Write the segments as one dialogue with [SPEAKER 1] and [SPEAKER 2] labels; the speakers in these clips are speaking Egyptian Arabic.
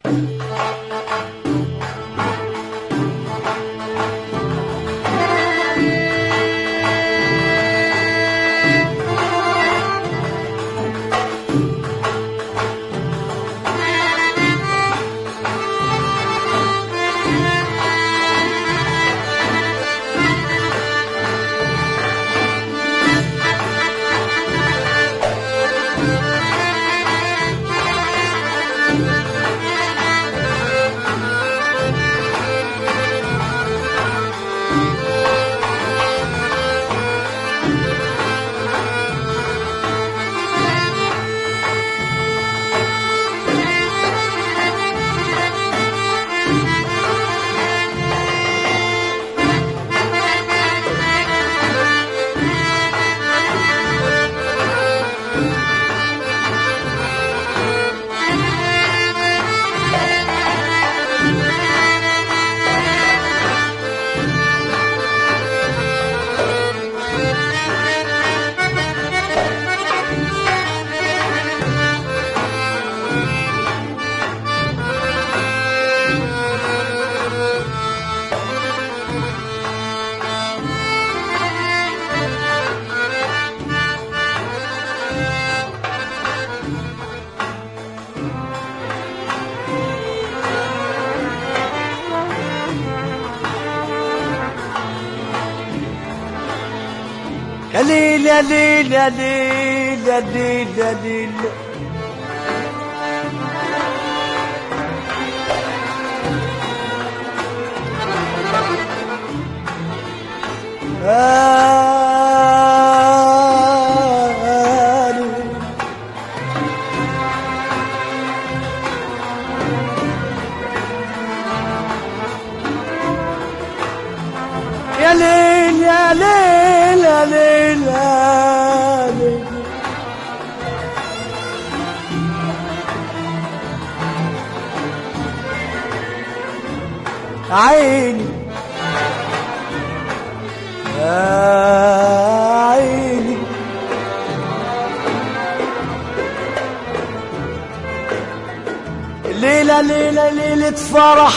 [SPEAKER 1] يا ليل يا ليل يا ليل يا ليل يا ليل آه يا ليل يا ليل يا ليل يا ليل عيني يا عيني الليلة ليلة ليلة فرح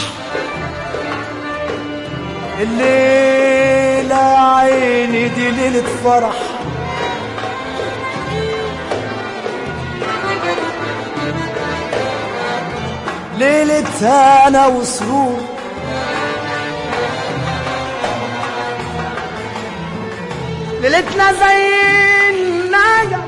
[SPEAKER 1] الليلة يا عيني دي ليلة فرح ليلة هنا وسرور ليلتنا زي النجم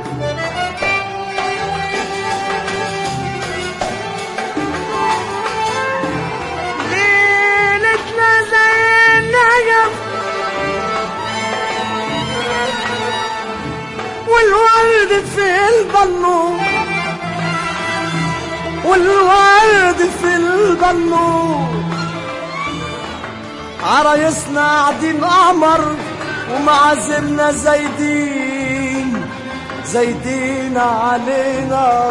[SPEAKER 1] ليلتنا زي النجم والورد في البنور والورد في البنور عرايسنا قاعدين قمر ومعازمنا زايدين زايدين علينا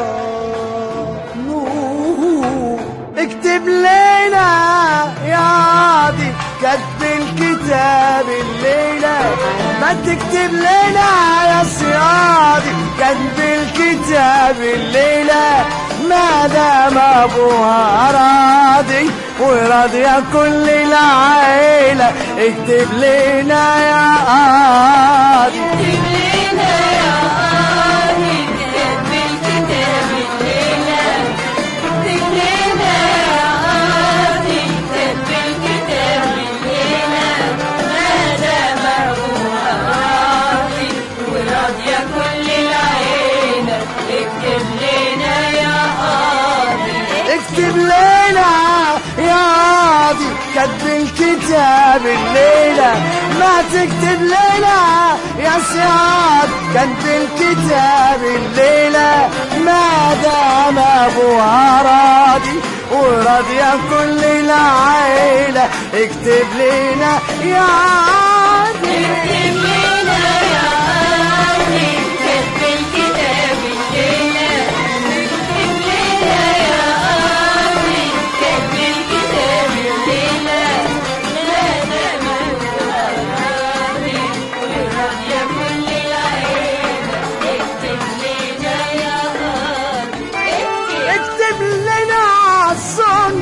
[SPEAKER 1] نور اكتب لنا يا عادي كتب الكتاب الليلة ما تكتب لنا يا سيادي كتب الكتاب الليلة ما دام ابوها راضي وراضية كل العيلة اكتب لنا يا قاضي
[SPEAKER 2] اكتب لنا يا قاضي كتاب الكتاب الليلة اكتب لنا يا قاضي كتاب الكتاب الليلة ما دام أبوها راضي وراضية كل العيلة اكتب لنا يا قاضي
[SPEAKER 1] اكتب لنا يا قاضي كتب الكتاب الليلة ما تكتب لنا يا سياد كتب الكتاب الليلة ما دام ابوها راضي وراضية كل العيلة اكتب لنا يا قاضي
[SPEAKER 2] اكتب لنا يا قاضي كتب الكتاب الليلة اكتب لنا يا قاضي كتب الكتاب الليلة ما دام أبوها راضي وراضية كل العيلة اكتب لنا يا قاضي اكتب
[SPEAKER 1] اكتب لنا صوت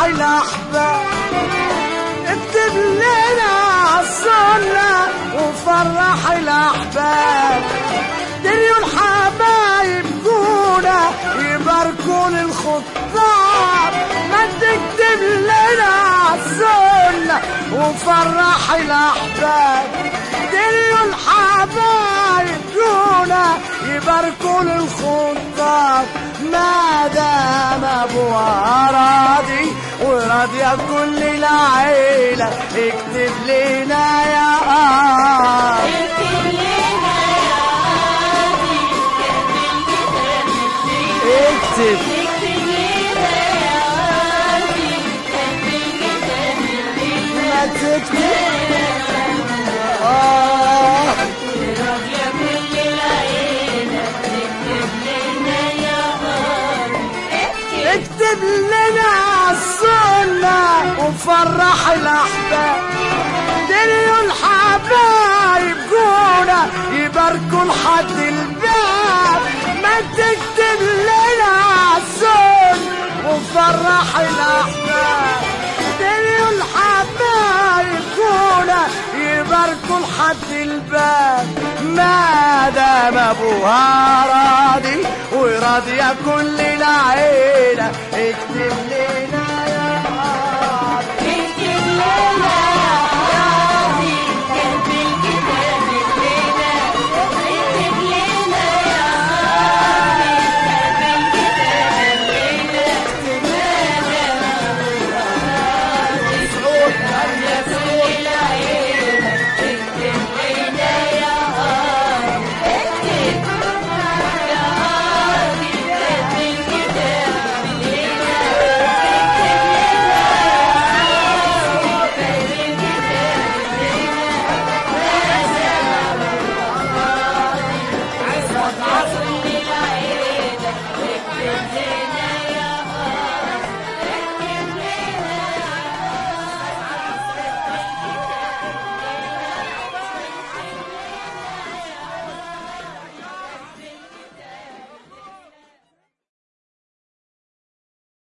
[SPEAKER 1] الأحباب اكتب لنا السنة وفرح الأحباب دريوا الحبايب جونا يباركوا للخطاب ما تكتب لنا السنة وفرح الأحباب دريوا الحبايب جونا يباركوا للخطاب ما دام ابوها راضي وراضية كل العيلة اكتب لنا يا آه
[SPEAKER 2] اكتب لنا يا قاضي كتب الكتاب
[SPEAKER 1] اكتب
[SPEAKER 2] اكتب لنا يا قاضي كتب الكتاب
[SPEAKER 1] ما تكتب آه
[SPEAKER 2] راضية كل العيلة اكتب لنا يا قاضي اكتب
[SPEAKER 1] اكتب لنا السنة وفرح الأحباب دنيا الحبايب جونا يباركوا لحد الباب ما تكتب لنا السنة وفرح الأحباب دنيا الحبايب جونا يباركوا لحد الباب ما دام ابوها راضي وراضية كل العيلة اكتب